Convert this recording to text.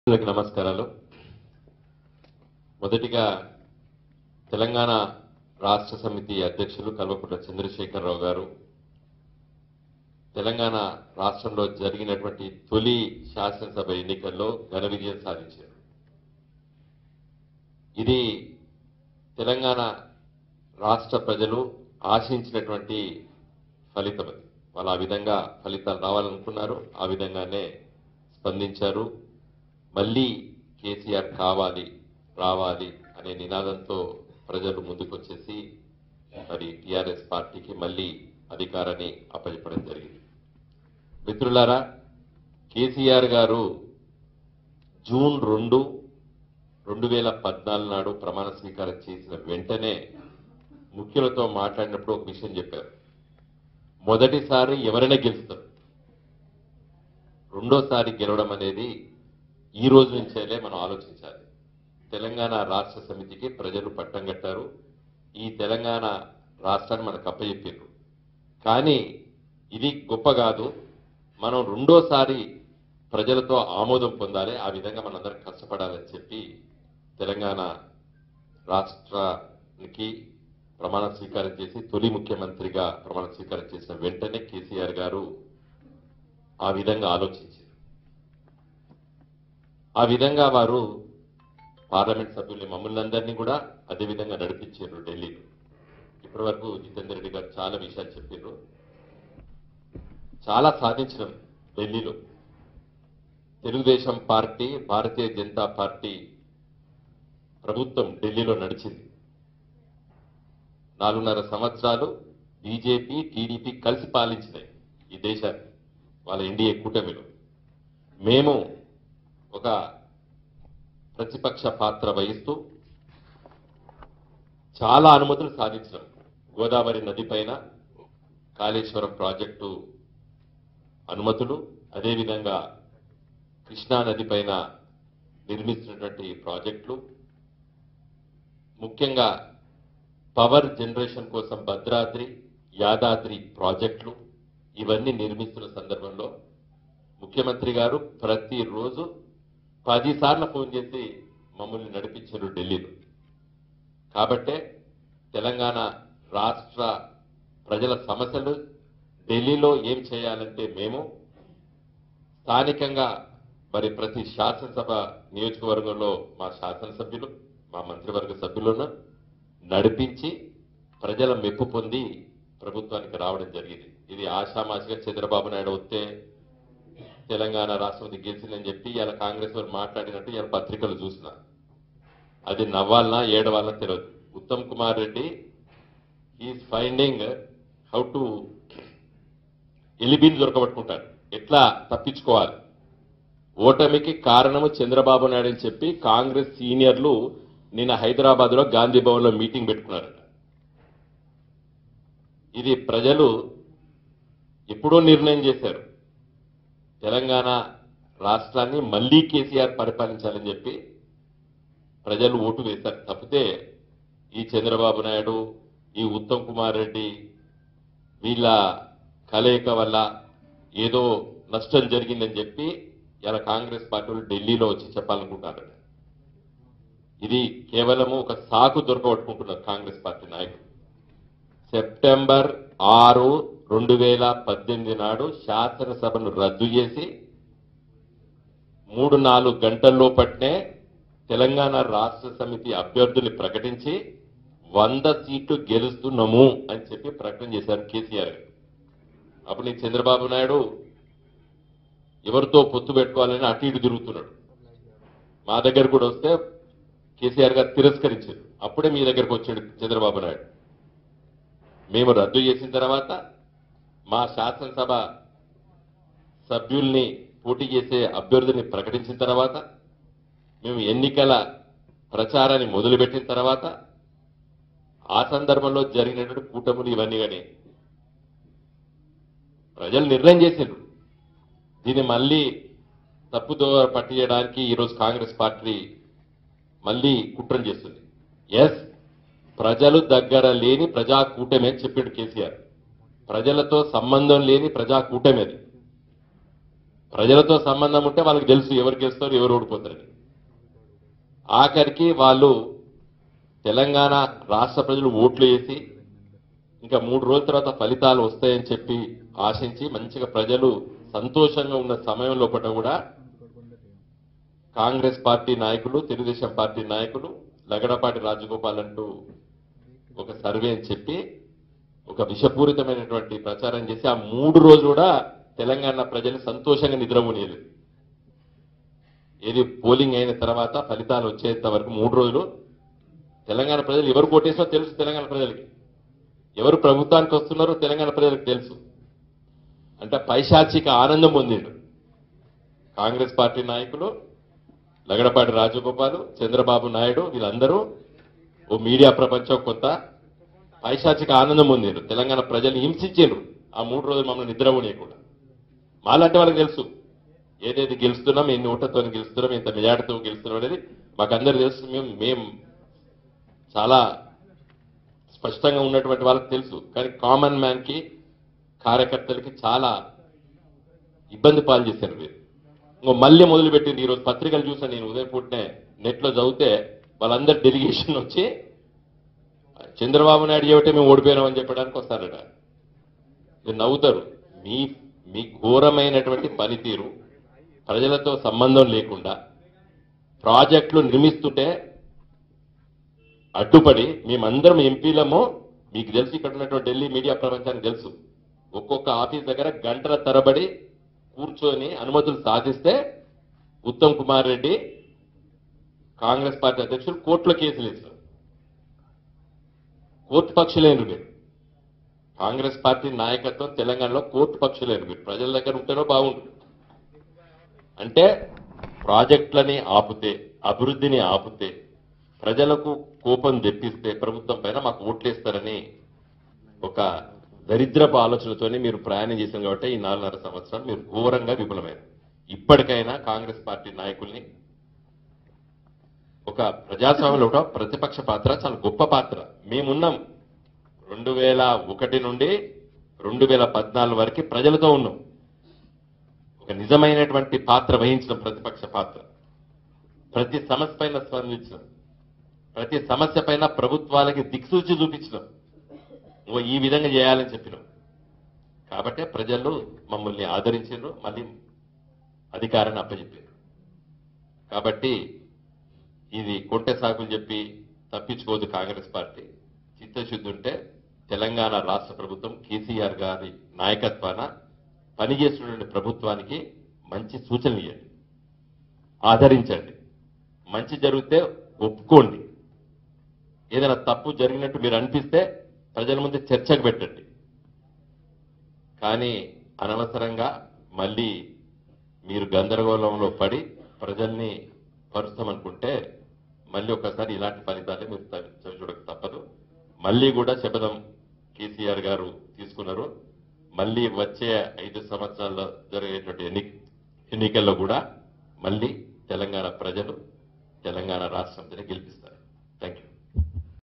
అందరికీ నమస్కారాలు మొదటిగా తెలంగాణ రాష్ట్ర సమితి అధ్యక్షులు కల్వకుంట్ల చంద్రశేఖరరావు గారు తెలంగాణ రాష్ట్రంలో జరిగినటువంటి తొలి శాసనసభ ఎన్నికల్లో ఘన విజయం సాధించారు ఇది తెలంగాణ రాష్ట్ర ప్రజలు ఆశించినటువంటి ఫలితం అది వాళ్ళు ఆ విధంగా ఫలితాలు రావాలనుకున్నారు ఆ విధంగానే స్పందించారు మళ్ళీ కేసీఆర్ కావాలి రావాలి అనే నినాదంతో ప్రజలు ముందుకొచ్చేసి మరి టిఆర్ఎస్ పార్టీకి మళ్ళీ అధికారాన్ని అప్పచెప్పడం జరిగింది మిత్రులారా కేసీఆర్ గారు జూన్ రెండు రెండు వేల పద్నాలుగు నాడు ప్రమాణ స్వీకారం చేసిన వెంటనే ముఖ్యులతో మాట్లాడినప్పుడు ఒక విషయం చెప్పారు మొదటిసారి ఎవరైనా గెలుస్తారు రెండోసారి గెలవడం అనేది ఈ రోజు నుంచేలే మనం ఆలోచించాలి తెలంగాణ రాష్ట్ర సమితికి ప్రజలు పట్టం కట్టారు ఈ తెలంగాణ రాష్ట్రాన్ని మనకు అప్పచెప్పారు కానీ ఇది గొప్ప కాదు మనం రెండోసారి ప్రజలతో ఆమోదం పొందాలి ఆ విధంగా మనందరం కష్టపడాలని చెప్పి తెలంగాణ రాష్ట్రానికి ప్రమాణ స్వీకారం చేసి తొలి ముఖ్యమంత్రిగా ప్రమాణ స్వీకారం చేసిన వెంటనే కేసీఆర్ గారు ఆ విధంగా ఆలోచించారు ఆ విధంగా వారు పార్లమెంట్ సభ్యుల్ని మమ్మల్ని అందరినీ కూడా అదే విధంగా నడిపించారు ఢిల్లీలో ఇప్పటి వరకు జితేందర్ రెడ్డి గారు చాలా విషయాలు చెప్పారు చాలా సాధించడం ఢిల్లీలో తెలుగుదేశం పార్టీ భారతీయ జనతా పార్టీ ప్రభుత్వం ఢిల్లీలో నడిచింది నాలుగున్నర సంవత్సరాలు బీజేపీ టీడీపీ కలిసి పాలించినాయి ఈ దేశాన్ని వాళ్ళ ఎన్డీఏ కూటమిలో మేము ఒక ప్రతిపక్ష పాత్ర వహిస్తూ చాలా అనుమతులు సాధించినాం గోదావరి నది పైన కాళేశ్వరం ప్రాజెక్టు అనుమతులు అదేవిధంగా కృష్ణా నది పైన నిర్మిస్తున్నటువంటి ప్రాజెక్టులు ముఖ్యంగా పవర్ జనరేషన్ కోసం భద్రాద్రి యాదాద్రి ప్రాజెక్టులు ఇవన్నీ నిర్మిస్తున్న సందర్భంలో ముఖ్యమంత్రి గారు ప్రతిరోజు పది సార్లు ఫోన్ చేసి మమ్మల్ని నడిపించారు ఢిల్లీలో కాబట్టే తెలంగాణ రాష్ట్ర ప్రజల సమస్యలు ఢిల్లీలో ఏం చేయాలంటే మేము స్థానికంగా మరి ప్రతి శాసనసభ నియోజకవర్గంలో మా శాసనసభ్యులు మా మంత్రివర్గ సభ్యులను నడిపించి ప్రజల మెప్పు పొంది ప్రభుత్వానికి రావడం జరిగింది ఇది ఆషామాషిగా చంద్రబాబు నాయుడు వస్తే తెలంగాణ రాష్ట్రం గెలిచిందని చెప్పి ఇలా కాంగ్రెస్ వారు మాట్లాడినట్టు ఇలా పత్రికలు చూసిన అది నవ్వాలనా ఏడవాలనా తెలియదు Uttam Kumar Reddy is finding how to alibi దొరకబట్టుకుంటాడు ఎట్లా తప్పించుకోవాలి ఓటమికి కారణము చంద్రబాబు నాయుడు అని చెప్పి కాంగ్రెస్ సీనియర్లు నిన్న హైదరాబాద్ లో గాంధీ భవన్ లో మీటింగ్ పెట్టుకున్నారట ఇది ప్రజలు ఎప్పుడో నిర్ణయం చేశారు తెలంగాణ రాష్ట్రాన్ని మళ్లీ కేసీఆర్ పరిపాలించాలని చెప్పి ప్రజలు ఓటు వేశారు తప్పితే ఈ చంద్రబాబు నాయుడు ఈ ఉత్తమ్ కుమార్ రెడ్డి వీళ్ళ కలయిక వల్ల ఏదో నష్టం జరిగిందని చెప్పి ఇలా కాంగ్రెస్ పార్టీలు ఢిల్లీలో వచ్చి చెప్పాలనుకుంటున్నారు ఇది కేవలము ఒక సాకు దొరకబట్టుకుంటున్నారు కాంగ్రెస్ పార్టీ నాయకులు సెప్టెంబర్ ఆరు రెండు వేల పద్దెనిమిది నాడు శాసనసభను రద్దు చేసి మూడు నాలుగు గంటల్లోపట్నే తెలంగాణ రాష్ట్ర సమితి అభ్యర్థుల్ని ప్రకటించి వంద సీట్లు గెలుస్తున్నాము అని చెప్పి ప్రకటన చేశారు కేసీఆర్ గారు అప్పుడు నీ చంద్రబాబు నాయుడు ఎవరితో పొత్తు పెట్టుకోవాలని అటు ఇటు తిరుగుతున్నాడు మా దగ్గర కూడా వస్తే కేసీఆర్ గారు తిరస్కరించారు అప్పుడే మీ దగ్గరకు వచ్చాడు చంద్రబాబు నాయుడు మేము రద్దు చేసిన తర్వాత మా శాసనసభ సభ్యుల్ని పోటీ చేసే అభ్యర్థిని ప్రకటించిన తర్వాత మేము ఎన్నికల ప్రచారాన్ని మొదలుపెట్టిన తర్వాత ఆ సందర్భంలో జరిగినటువంటి కూటములు ఇవన్నీ కానీ ప్రజలు నిర్ణయం చేసిండ్రు దీన్ని మళ్ళీ తప్పుదో పట్టియడానికి ఈరోజు కాంగ్రెస్ పార్టీ మళ్ళీ కుట్రం చేస్తుంది ఎస్ ప్రజలు దగ్గర లేని ప్రజా కూటమి అని చెప్పిండు కేసీఆర్ ప్రజలతో సంబంధం లేని ప్రజా కూటమి అది ప్రజలతో సంబంధం ఉంటే వాళ్ళకి తెలుసు ఎవరు గెలుస్తారు ఎవరు ఓడిపోతారని ఆఖరికి వాళ్ళు తెలంగాణ రాష్ట్ర ప్రజలు ఓట్లు వేసి ఇంకా మూడు రోజుల తర్వాత ఫలితాలు వస్తాయని చెప్పి ఆశించి మంచిగా ప్రజలు సంతోషంగా ఉన్న సమయం లోపల కూడా కాంగ్రెస్ పార్టీ నాయకులు తెలుగుదేశం పార్టీ నాయకులు లగడపాటి రాజగోపాల్ అంటూ ఒక సర్వే అని చెప్పి ఒక విషపూరితమైనటువంటి ప్రచారం చేసి ఆ మూడు రోజులు కూడా తెలంగాణ ప్రజలు సంతోషంగా నిద్రపోలేదు ఏది పోలింగ్ అయిన తర్వాత ఫలితాలు వచ్చేంత వరకు మూడు రోజులు తెలంగాణ ప్రజలు ఎవరు కోటేసినా తెలుసు తెలంగాణ ప్రజలకి ఎవరు ప్రభుత్వానికి వస్తున్నారో తెలంగాణ ప్రజలకు తెలుసు అంటే పైశాచిక ఆనందం పొందిండు కాంగ్రెస్ పార్టీ నాయకులు లగడపాటి రాజగోపాల్ చంద్రబాబు నాయుడు వీళ్ళందరూ ఓ మీడియా ప్రపంచం కొంత పైశాచిక ఆనందం పొందిండ్రు తెలంగాణ ప్రజల్ని హింసించారు ఆ మూడు రోజులు మమ్మల్ని నిద్రపోనీయకుండా మాలాంటి వాళ్ళకి తెలుసు ఏదైతే గెలుస్తున్నాం ఎన్ని ఓట్లతో గెలుస్తున్నాం ఎంత మెజార్టీతో గెలుస్తున్నాం అనేది మాకందరు తెలుసు మేము మేము చాలా స్పష్టంగా ఉన్నటువంటి వాళ్ళకి తెలుసు కానీ కామన్ మ్యాన్ కి కార్యకర్తలకి చాలా ఇబ్బంది పాలు చేశారు వీరు ఇంకో మళ్ళీ మొదలుపెట్టింది ఈరోజు పత్రికలు చూసాను నేను ఉదయం పూటనే నెట్లో చదివితే వాళ్ళందరు డెలిగేషన్ వచ్చి చంద్రబాబు నాయుడు చెబితే మేము ఓడిపోయినామని చెప్పడానికి వస్తారట మీరు నవ్వుతారు మీ మీ ఘోరమైనటువంటి పనితీరు ప్రజలతో సంబంధం లేకుండా ప్రాజెక్టులు నిర్మిస్తుంటే అడ్డుపడి మేమందరం ఎంపీలము మీకు తెలుసు ఇక్కడ ఉన్నటువంటి ఢిల్లీ మీడియా ప్రపంచానికి తెలుసు ఒక్కొక్క ఆఫీస్ దగ్గర గంటల తరబడి కూర్చొని అనుమతులు సాధిస్తే ఉత్తమ్ కుమార్ రెడ్డి కాంగ్రెస్ పార్టీ అధ్యక్షులు కోర్టులో కేసులు వేశారు కోర్టు పక్షులేరు మీరు కాంగ్రెస్ పార్టీ నాయకత్వం తెలంగాణలో కోర్టు పక్షులేరు మీరు ప్రజల దగ్గర ఉంటేనో బాగుంటుంది అంటే ప్రాజెక్టులని ఆపితే అభివృద్ధిని ఆపితే ప్రజలకు కోపం తెప్పిస్తే ప్రభుత్వం పైన మాకు ఓట్లేస్తారని ఒక దరిద్రపు ఆలోచనతోనే మీరు ప్రయాణం చేశారు కాబట్టి ఈ నాలుగున్నర సంవత్సరాలు మీరు ఘోరంగా విఫలమైనారు ఇప్పటికైనా కాంగ్రెస్ పార్టీ నాయకుల్ని ఒక ప్రజాస్వామ్యంలో ఒక ప్రతిపక్ష పాత్ర చాలా గొప్ప పాత్ర మేమున్నాం రెండు వేల ఒకటి నుండి రెండు వేల పద్నాలుగు వరకు ప్రజలతో ఉన్నాం ఒక నిజమైనటువంటి పాత్ర వహించిన ప్రతిపక్ష పాత్ర ప్రతి సమస్య పైన స్పందించడం ప్రతి సమస్య పైన ప్రభుత్వాలకి దిక్సూచి చూపించడం నువ్వు ఈ విధంగా చేయాలని చెప్పినావు కాబట్టే ప్రజలు మమ్మల్ని ఆదరించారు మళ్ళీ అధికారాన్ని అప్పచెప్పారు కాబట్టి ఇది కొంటె సాకులు చెప్పి తప్పించుకోదు కాంగ్రెస్ పార్టీ చిత్తశుద్ధి ఉంటే తెలంగాణ రాష్ట్ర ప్రభుత్వం కేసీఆర్ గారి నాయకత్వాన పనిచేస్తున్న ప్రభుత్వానికి మంచి సూచనలు ఇవ్వండి ఆదరించండి మంచి జరిగితే ఒప్పుకోండి ఏదైనా తప్పు జరిగినట్టు మీరు అనిపిస్తే ప్రజల ముందు చర్చకు పెట్టండి కానీ అనవసరంగా మళ్ళీ మీరు గందరగోళంలో పడి ప్రజల్ని పరుస్తామనుకుంటే మళ్ళీ ఒకసారి ఇలాంటి ఫలితాలే మీరు త- చవి చూడక తప్పదు మళ్ళీ కూడా శపథం కేసీఆర్ గారు తీసుకున్నారు మళ్ళీ వచ్చే ఐదు సంవత్సరాల్లో జరిగేటువంటి ఎన్ని ఎన్నికల్లో కూడా మళ్ళీ తెలంగాణ ప్రజలు తెలంగాణ రాష్ట్రంతోనే గెలిపిస్తారు